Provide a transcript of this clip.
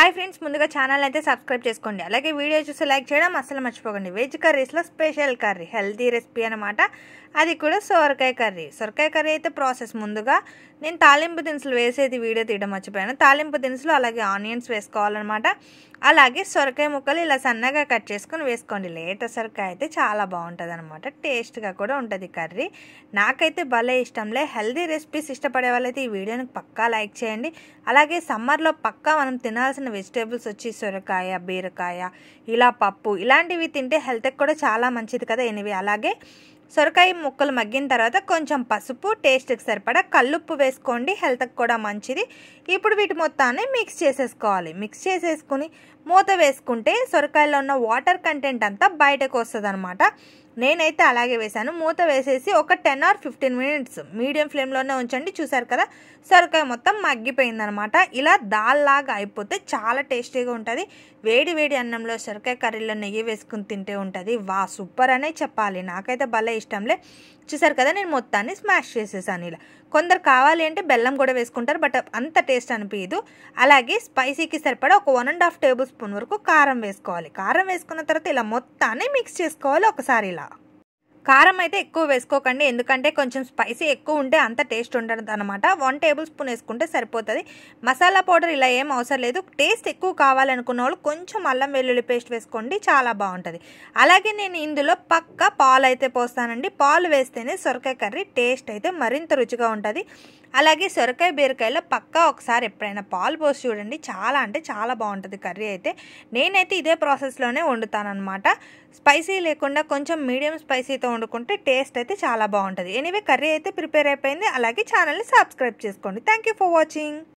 hi friends ముందుగా channel అయితే subscribe చేసుకోండి అలాగే వీడియో చూసి లైక్ చేయడం అస్సలు మర్చిపోకండి వెజ్ కర్రీస్లో స్పెషల్ కర్రీ హెల్తీ రెసిపీ అనమాట అది కూడా సొరకాయ కర్రీ సొరకాయ కర్రీ అయితే ప్రాసెస్ ముందుగా నేను తాలింపు దినుసులు వేసేది వీడియో తీయడం మర్చిపోయాను తాలింపు దినుసులు అలాగే ఆనియన్స్ వేసుకోవాలన్నమాట అలాగే సొరకాయ ముక్కలు ఇలా సన్నగా కట్ చేసుకొని వేసుకోండి లేత సొరకాయ అయితే చాలా బాగుంటుంది అనమాట టేస్ట్గా కూడా ఉంటుంది కర్రీ నాకైతే భలే ఇష్టంలే హెల్దీ రెసిపీస్ ఇష్టపడే వాళ్ళైతే ఈ వీడియోని పక్కా లైక్ చేయండి అలాగే సమ్మర్లో పక్కా మనం తినాల్సిన వెజిటేబుల్స్ వచ్చి సొరకాయ బీరకాయ ఇలా పప్పు ఇలాంటివి తింటే హెల్త్కి కూడా చాలా మంచిది కదా ఎనివి అలాగే సొరకాయ ముక్కలు మగ్గిన తర్వాత కొంచెం పసుపు టేస్ట్కి సరిపడా కల్లుప్పు వేసుకోండి హెల్త్కి కూడా మంచిది ఇప్పుడు వీటి మొత్తాన్ని మిక్స్ చేసేసుకోవాలి మిక్స్ చేసేసుకుని మూత వేసుకుంటే సొరకాయలో ఉన్న వాటర్ కంటెంట్ అంతా బయటకు వస్తుంది నేనైతే అలాగే వేశాను మూత వేసేసి ఒక ten or fifteen minutes medium ఫ్లేమ్లోనే ఉంచండి చూసారు కదా సొరకాయ మొత్తం మగ్గిపోయిందనమాట ఇలా దాల్ లాగా అయిపోతే చాలా టేస్టీగా ఉంటుంది వేడి వేడి అన్నంలో సొరకాయ కర్రీలో నెయ్యి వేసుకుని తింటే ఉంటుంది వా సూపర్ అనే చెప్పాలి నాకైతే భలే ఇష్టంలే చూసారు కదా నేను మొత్తాన్ని స్మాష్ చేసేసాను ఇలా కొందరు కావాలి అంటే బెల్లం కూడా వేసుకుంటారు బట్ అంత టేస్ట్ అనిపించదు అలాగే స్పైసీకి సరిపడా ఒక one and half tablespoon వరకు కారం వేసుకోవాలి కారం వేసుకున్న తర్వాత ఇలా మొత్తాన్ని మిక్స్ చేసుకోవాలి ఒకసారి ఇలా కారం అయితే ఎక్కువ వేసుకోకండి ఎందుకంటే కొంచెం స్పైసీ ఎక్కువ ఉంటే అంత టేస్ట్ ఉండదు అనమాట వన్ టేబుల్ స్పూన్ వేసుకుంటే సరిపోతుంది మసాలా పౌడర్ ఇలా ఏం అవసరం లేదు టేస్ట్ ఎక్కువ కావాలనుకున్న వాళ్ళు కొంచెం అల్లం వెల్లుల్లి పేస్ట్ వేసుకోండి చాలా బాగుంటుంది అలాగే నేను ఇందులో పక్క పాలు అయితే పోస్తానండి పాలు వేస్తేనే సొరకాయ కర్రీ టేస్ట్ అయితే మరింత రుచిగా ఉంటుంది అలాగే సొరకాయ బీరకాయలో పక్కా ఒకసారి ఎప్పుడైనా పాలు పోసి చూడండి చాలా అంటే చాలా బాగుంటుంది కర్రీ అయితే నేనైతే ఇదే ప్రాసెస్లోనే వండుతానమాట స్పైసీ లేకుండా కొంచెం మీడియం స్పైసీతో వండుకుంటే టేస్ట్ అయితే చాలా బాగుంటుంది ఎనీవే కర్రీ అయితే ప్రిపేర్ అయిపోయింది అలాగే ఛానల్ని సబ్స్క్రైబ్ చేసుకోండి థ్యాంక్ ఫర్ వాచింగ్